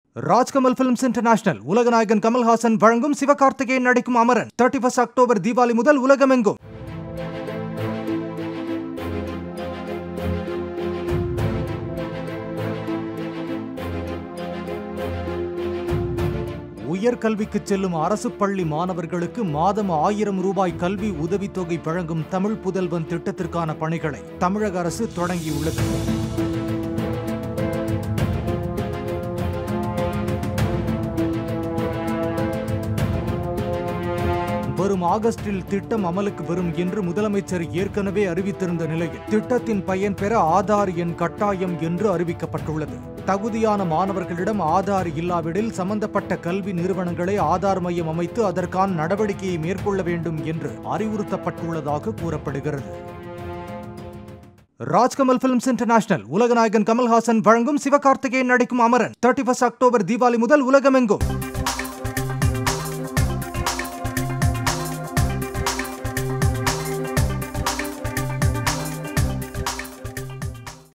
Rajkamal films international உலகநாயகன் கமல்ஹாசன் வழங்கும் சிவகார்த்திகேயன் நடிக்கும் Amaran thirty first October Deepavali முதல் உலகமெங்கும் உயர்கல்விக்கு செல்லும் அரசு பள்ளி மாணவர்களுக்கு மாதம் ஆயிரம் ரூபாய் கல்வி உதவித்தொகை வழங்கும் தமிழ் புதல்வன் திட்டத்திற்கான பணிகளை தமிழக அரசு தொடங்கியுள்ளது வரும் ஆகஸ்டில் திட்டம் அமலுக்கு வரும் என்று முதலமைச்சர் ஏற்கனவே அறிவித்திருந்த நிலையில் திட்டத்தின் பயன் பெற ஆதார் எண் கட்டாயம் என்று அறிவிக்கப்பட்டுள்ளது தகுதியான மாணவர்களிடம் ஆதார் இல்லாவிடில் சம்பந்தப்பட்ட கல்வி நிறுவனங்களை ஆதார் மையம் அமைத்து அதற்கான நடவடிக்கையை மேற்கொள்ள வேண்டும் என்று அறிவுறுத்தப்பட்டுள்ளதாக கூறப்படுகிறது ராஜ்கமல் பிலிம்ஸ் இன்டர்நேஷனல் உலகநாயகன் கமல்ஹாசன் வழங்கும் சிவகார்த்திகேயன் நடிக்கும் Amaran thirty first October Deepavali முதல் உலகமெங்கும்